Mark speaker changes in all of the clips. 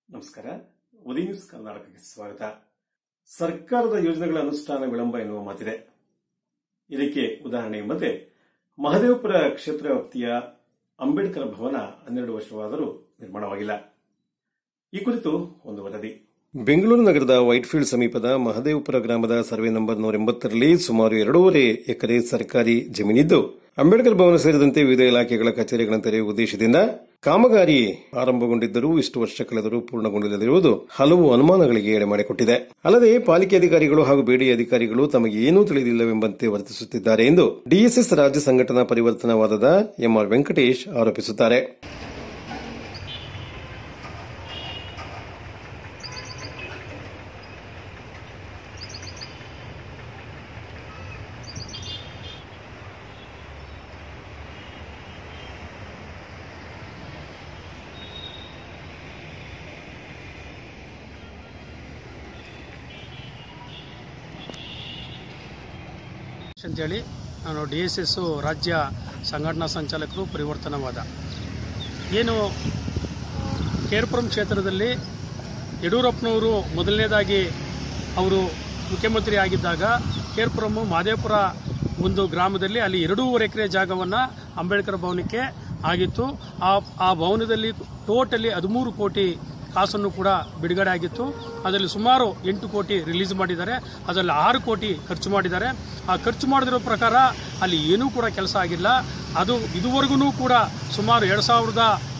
Speaker 1: ನಮಸ್ಕಾರ ಉದಯ ನ್ಯೂಸ್ ಕರ್ನಾಟಕಕ್ಕೆ ಸ್ವಾಗತ ಸರ್ಕಾರದ ಯೋಜನೆಗಳ ಅನುಷ್ಠಾನ ವಿಳಂಬ ಎನ್ನುವ ಮಾತಿದೆ ಇದಕ್ಕೆ ಉದಾಹರಣೆ ಎಂಬಂತೆ ಮಹದೇವಪುರ ಕ್ಷೇತ್ರ ವ್ಯಾಪ್ತಿಯ ಅಂಬೇಡ್ಕರ್ ಭವನ ಹನ್ನೆರಡು ವರ್ಷವಾದರೂ ನಿರ್ಮಾಣವಾಗಿಲ್ಲ ಈ ಕುರಿತು ಒಂದು ವರದಿ ಬೆಂಗಳೂರು ನಗರದ ವೈಟ್ಫೀಲ್ಡ್ ಸಮೀಪದ ಮಹದೇವಪುರ ಗ್ರಾಮದ ಸರ್ವೆ ನಂಬರ್ ನೂರ ಎಂಬತ್ತರಲ್ಲಿ ಸುಮಾರು ಎರಡೂವರೆ ಎಕರೆ ಸರ್ಕಾರಿ ಜಮೀನಿದ್ದು ಅಂಬೇಡ್ಕರ್ ಭವನ ಸೇರಿದಂತೆ ವಿವಿಧ ಇಲಾಖೆಗಳ ಕಚೇರಿಗಳನ್ನು ತೆರೆಯುವ ಉದ್ದೇಶದಿಂದ ಕಾಮಗಾರಿ ಆರಂಭಗೊಂಡಿದ್ದರೂ ಇಷ್ಟು ವರ್ಷ ಕಳೆದರೂ ಪೂರ್ಣಗೊಂಡಿಲ್ಲದಿರುವುದು ಹಲವು ಅನುಮಾನಗಳಿಗೆ ಎಡೆ ಮಾಡಿಕೊಟ್ಟಿದೆ ಅಲ್ಲದೆ ಪಾಲಿಕೆ ಅಧಿಕಾರಿಗಳು ಹಾಗೂ ಬೇಡಿ ಅಧಿಕಾರಿಗಳು ತಮಗೆ ಏನೂ ತಿಳಿದಿಲ್ಲವೆಂಬಂತೆ ವರ್ತಿಸುತ್ತಿದ್ದಾರೆ ಎಂದು ಡಿಎಸ್ಎಸ್ ರಾಜ್ಯ ಸಂಘಟನಾ ಪರಿವರ್ತನವಾದದ ಎಂಆರ್ ವೆಂಕಟೇಶ್ ಆರೋಪಿಸುತ್ತಾರೆ
Speaker 2: ಅಂತೇಳಿ ನಾನು ಡಿ ಎಸ್ ಎಸ್ಸು ರಾಜ್ಯ ಸಂಘಟನಾ ಸಂಚಾಲಕರು ಪರಿವರ್ತನವಾದ ಏನು ಕೇರ್ಪುರಂ ಕ್ಷೇತ್ರದಲ್ಲಿ ಯಡಿಯೂರಪ್ಪನವರು ಮೊದಲನೇದಾಗಿ ಅವರು ಮುಖ್ಯಮಂತ್ರಿ ಆಗಿದ್ದಾಗ ಕೇರ್ಪುರಮ್ಮು ಮಾದೇಪುರ ಒಂದು ಗ್ರಾಮದಲ್ಲಿ ಅಲ್ಲಿ ಎರಡೂವರೆ ಎಕರೆ ಜಾಗವನ್ನು ಅಂಬೇಡ್ಕರ್ ಭವನಕ್ಕೆ ಆಗಿತ್ತು ಆ ಆ ಭವನದಲ್ಲಿ ಟೋಟಲಿ ಹದಿಮೂರು ಕೋಟಿ ಕಾಸನ್ನು ಕೂಡ ಬಿಡುಗಡೆ ಆಗಿತ್ತು ಅದರಲ್ಲಿ ಸುಮಾರು ಎಂಟು ಕೋಟಿ ರಿಲೀಸ್ ಮಾಡಿದ್ದಾರೆ ಅದರಲ್ಲಿ ಆರು ಕೋಟಿ ಖರ್ಚು ಮಾಡಿದ್ದಾರೆ ಆ ಖರ್ಚು ಮಾಡಿದಿರೋ ಪ್ರಕಾರ ಅಲ್ಲಿ ಏನೂ ಕೂಡ ಕೆಲಸ ಆಗಿಲ್ಲ ಅದು ಇದುವರೆಗೂ ಕೂಡ ಸುಮಾರು ಎರಡು ಸಾವಿರದ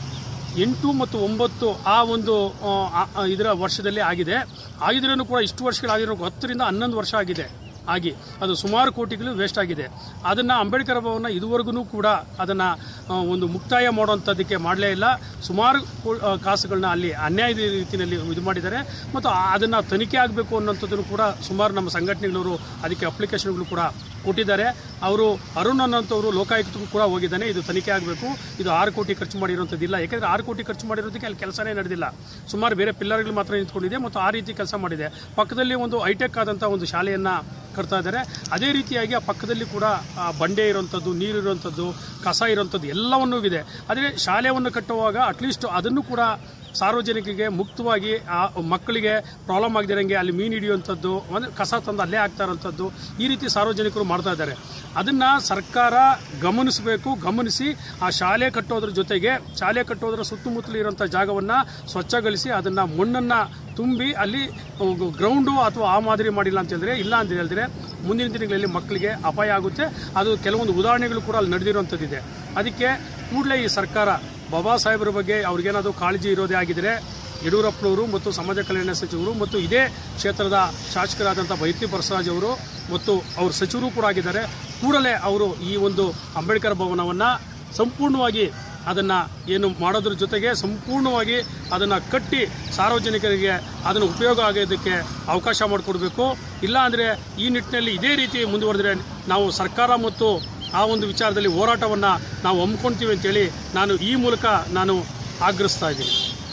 Speaker 2: ಎಂಟು ಮತ್ತು ಒಂಬತ್ತು ಆ ಒಂದು ಆ, ಆ- ಆ ಇದರ ವರ್ಷದಲ್ಲಿ ಆಗಿದೆ ಆಗಿದ್ರೂ ಕೂಡ ಇಷ್ಟು ವರ್ಷಗಳಾಗಿರೋ ಹತ್ತರಿಂದ ಹನ್ನೊಂದು ವರ್ಷ ಆಗಿದೆ ಆಗಿ ಅದು ಸುಮಾರು ಕೋಟಿಗಳು ವೇಸ್ಟ್ ಆಗಿದೆ ಅದನ್ನು ಅಂಬೇಡ್ಕರ್ ಭವನ ಇದುವರೆಗೂ ಕೂಡ ಅದನ್ನು ಒಂದು ಮುಕ್ತಾಯ ಮಾಡುವಂಥದ್ದಕ್ಕೆ ಮಾಡಲೇ ಇಲ್ಲ ಸುಮಾರು ಕೋ- ಆ, ಕಾಸುಗಳನ್ನ ಅಲ್ಲಿ ಅನ್ಯಾಯದ ರೀತಿಯಲ್ಲಿ ಇದು ಮಾಡಿದ್ದಾರೆ ಮತ್ತು ಅದನ್ನು ತನಿಖೆ ಆಗಬೇಕು ಅನ್ನೋಂಥದ್ದನ್ನು ಕೂಡ ಸುಮಾರು ನಮ್ಮ ಸಂಘಟನೆಗಳವರು ಅದಕ್ಕೆ ಅಪ್ಲಿಕೇಶನ್ಗಳು ಕೂಡ ಕೊಟ್ಟಿದ್ದಾರೆ ಅವರು ಅರುಣ್ ಅನ್ನೋಂಥವ್ರು ಲೋಕಾಯುಕ್ತಕ್ಕೂ ಕೂಡ ಹೋಗಿದ್ದಾನೆ ಇದು ತನಿಖೆ ಆಗಬೇಕು ಇದು ಆರು ಕೋಟಿ ಖರ್ಚು ಮಾಡಿರುವಂಥದ್ದಿಲ್ಲ ಯಾಕಂದರೆ ಆರು ಕೋಟಿ ಖರ್ಚು ಮಾಡಿರೋದಕ್ಕೆ ಅಲ್ಲಿ ಕೆಲಸನೇ ನಡೆದಿಲ್ಲ ಸುಮಾರು ಬೇರೆ ಪಿಲ್ಲರ್ಗಳು ಮಾತ್ರ ನಿಂತ್ಕೊಂಡಿದೆ ಮತ್ತು ಆ ರೀತಿ ಕೆಲಸ ಮಾಡಿದೆ ಪಕ್ಕದಲ್ಲಿ ಒಂದು ಹೈಟೆಕ್ ಆದಂಥ ಒಂದು ಶಾಲೆಯನ್ನು ಕಟ್ತಾ ಇದ್ದಾರೆ ಅದೇ ರೀತಿಯಾಗಿ ಆ ಪಕ್ಕದಲ್ಲಿ ಕೂಡ ಆ ಬಂಡೆ ಇರುವಂಥದ್ದು ನೀರು ಇರುವಂಥದ್ದು ಕಸ ಇರುವಂಥದ್ದು ಎಲ್ಲವನ್ನೂ ಇದೆ ಆದರೆ ಶಾಲೆಯನ್ನು ಕಟ್ಟುವಾಗ ಅಟ್ಲೀಸ್ಟ್ ಅದನ್ನು ಕೂಡ ಸಾರ್ವಜನಿಕರಿಗೆ ಮುಕ್ತವಾಗಿ ಆ ಮಕ್ಕಳಿಗೆ ಪ್ರಾಬ್ಲಮ್ ಆಗದಿರಂಗೆ ಅಲ್ಲಿ ಮೀನು ಹಿಡಿಯುವಂಥದ್ದು ಅಂದರೆ ಕಸ ತಂದು ಅಲ್ಲೇ ಆಗ್ತಾ ಇರೋಂಥದ್ದು ಈ ರೀತಿ ಸಾರ್ವಜನಿಕರು ಮಾಡ್ತಾ ಇದ್ದಾರೆ ಅದನ್ನು ಸರ್ಕಾರ ಗಮನಿಸಬೇಕು ಗಮನಿಸಿ ಆ ಶಾಲೆ ಕಟ್ಟೋದ್ರ ಜೊತೆಗೆ ಶಾಲೆ ಕಟ್ಟೋದ್ರ ಸುತ್ತಮುತ್ತಲು ಇರುವಂಥ ಜಾಗವನ್ನು ಸ್ವಚ್ಛಗೊಳಿಸಿ ಅದನ್ನು ಮಣ್ಣನ್ನು ತುಂಬಿ ಅಲ್ಲಿ ಗ್ರೌಂಡು ಅಥವಾ ಆ ಮಾದರಿ ಮಾಡಿಲ್ಲ ಅಂತ ಹೇಳಿದ್ರೆ ಇಲ್ಲ ಅಂತ ಹೇಳಿದ್ರೆ ಮುಂದಿನ ದಿನಗಳಲ್ಲಿ ಮಕ್ಕಳಿಗೆ ಅಪಾಯ ಆಗುತ್ತೆ ಅದು ಕೆಲವೊಂದು ಉದಾಹರಣೆಗಳು ಕೂಡ ಅಲ್ಲಿ ನಡೆದಿರುವಂಥದ್ದಿದೆ ಅದಕ್ಕೆ ಕೂಡಲೇ ಈ ಸರ್ಕಾರ ಬಾಬಾ ಸಾಹೇಬರ ಬಗ್ಗೆ ಅವ್ರಿಗೇನಾದರೂ ಕಾಳಜಿ ಇರೋದೇ ಆಗಿದ್ರೆ ಯಡಿಯೂರಪ್ಪನವರು ಮತ್ತು ಸಮಾಜ ಕಲ್ಯಾಣ ಸಚಿವರು ಮತ್ತು ಇದೇ ಕ್ಷೇತ್ರದ ಶಾಸಕರಾದಂಥ ಬೈತಿ ಬಸವರಾಜ್ ಅವರು ಮತ್ತು ಅವ್ರ ಸಚಿವರು ಕೂಡ ಆಗಿದ್ದಾರೆ ಕೂಡಲೇ ಅವರು ಈ ಒಂದು ಅಂಬೇಡ್ಕರ್ ಭವನವನ್ನು ಸಂಪೂರ್ಣವಾಗಿ ಅದನ್ನು ಏನು ಮಾಡೋದ್ರ ಜೊತೆಗೆ ಸಂಪೂರ್ಣವಾಗಿ ಅದನ್ನು ಕಟ್ಟಿ ಸಾರ್ವಜನಿಕರಿಗೆ ಅದನ್ನು ಉಪಯೋಗ ಆಗೋದಕ್ಕೆ ಅವಕಾಶ ಮಾಡಿಕೊಡ್ಬೇಕು ಇಲ್ಲ ಅಂದರೆ ಈ ನಿಟ್ಟಿನಲ್ಲಿ ಇದೇ ರೀತಿ ಮುಂದುವರೆದ್ರೆ ನಾವು ಸರ್ಕಾರ ಮತ್ತು ಆ ಒಂದು ವಿಚಾರದಲ್ಲಿ ಹೋರಾಟವನ್ನು ನಾವು ಹಮ್ಮಿಕೊಳ್ತೀವಿ ಅಂತೇಳಿ ನಾನು ಈ ಮೂಲಕ ನಾನು ಆಗ್ರಹಿಸ್ತಾ ಇದ್ದೀನಿ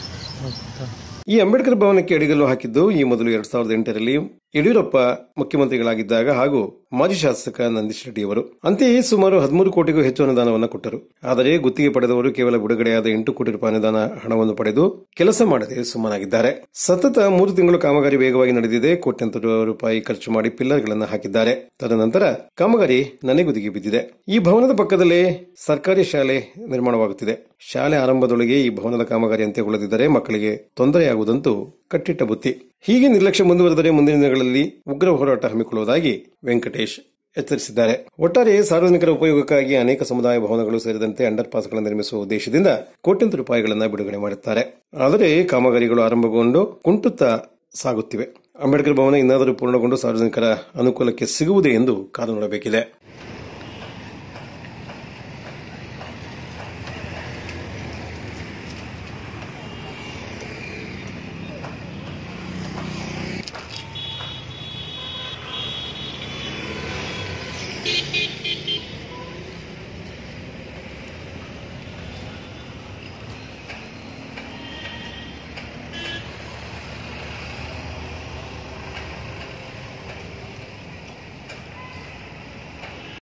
Speaker 1: ಈ ಅಂಬೇಡ್ಕರ್ ಭವನಕ್ಕೆ ಅಡಿಗಲ್ಲು ಹಾಕಿದ್ದು ಈ ಮೊದಲು ಎರಡ್ ಸಾವಿರದ ಎಂಟರಲ್ಲಿ ಯಡಿಯೂರಪ್ಪ ಮುಖ್ಯಮಂತ್ರಿಗಳಾಗಿದ್ದಾಗ ಹಾಗೂ ಮಾಜಿ ಶಾಸಕ ನಂದೀಶ್ ರೆಡ್ಡಿ ಅವರು ಅಂತೆಯೇ ಸುಮಾರು ಹದಿಮೂರು ಕೋಟಿಗೂ ಹೆಚ್ಚು ಅನುದಾನವನ್ನು ಕೊಟ್ಟರು ಆದರೆ ಗುತ್ತಿಗೆ ಪಡೆದವರು ಕೇವಲ ಬಿಡುಗಡೆಯಾದ ಎಂಟು ಕೋಟಿ ರೂಪಾಯಿ ಅನುದಾನ ಹಣವನ್ನು ಪಡೆದು ಕೆಲಸ ಮಾಡದೆ ಸುಮ್ಮನಾಗಿದ್ದಾರೆ ಸತತ ಮೂರು ತಿಂಗಳು ಕಾಮಗಾರಿ ವೇಗವಾಗಿ ನಡೆದಿದೆ ಕೋಟ್ಯಂತರ ರೂಪಾಯಿ ಖರ್ಚು ಮಾಡಿ ಪಿಲ್ಲರ್ಗಳನ್ನು ಹಾಕಿದ್ದಾರೆ ತದನಂತರ ಕಾಮಗಾರಿ ನನೆಗುದಿಗೆ ಬಿದ್ದಿದೆ ಈ ಭವನದ ಪಕ್ಕದಲ್ಲೇ ಸರ್ಕಾರಿ ಶಾಲೆ ನಿರ್ಮಾಣವಾಗುತ್ತಿದೆ ಶಾಲೆ ಆರಂಭದೊಳಗೆ ಈ ಭವನದ ಕಾಮಗಾರಿ ಅಂತ್ಯಗೊಳ್ಳದಿದ್ದರೆ ಮಕ್ಕಳಿಗೆ ತೊಂದರೆಯಾಗುವುದಂತೂ ಕಟ್ಟಿಟ್ಟ ಬುತ್ತಿ ಹೀಗೆ ನಿರ್ಲಕ್ಷ್ಯ ಮುಂದುವರೆದರೆ ಮುಂದಿನ ದಿನಗಳಲ್ಲಿ ಉಗ್ರ ಹೋರಾಟ ಹಮ್ಮಿಕೊಳ್ಳುವುದಾಗಿ ವೆಂಕಟೇಶ್ ಎಚ್ಚರಿಸಿದ್ದಾರೆ ಒಟ್ಟಾರೆ ಸಾರ್ವಜನಿಕರ ಉಪಯೋಗಕ್ಕಾಗಿ ಅನೇಕ ಸಮುದಾಯ ಭವನಗಳು ಸೇರಿದಂತೆ ಅಂಡರ್ ಪಾಸ್ಗಳನ್ನು ನಿರ್ಮಿಸುವ ಉದ್ದೇಶದಿಂದ ಕೋಟ್ಯಂತರ ರೂಪಾಯಿಗಳನ್ನು ಬಿಡುಗಡೆ ಮಾಡುತ್ತಾರೆ ಆದರೆ ಕಾಮಗಾರಿಗಳು ಆರಂಭಗೊಂಡು ಕುಂಟುತ್ತಾ ಸಾಗುತ್ತಿವೆ ಅಂಬೇಡ್ಕರ್ ಭವನ ಇನ್ನಾದರೂ ಪೂರ್ಣಗೊಂಡು ಸಾರ್ವಜನಿಕರ ಅನುಕೂಲಕ್ಕೆ ಸಿಗುವುದೇ ಎಂದು ಕಾದು ನೋಡಬೇಕಿದೆ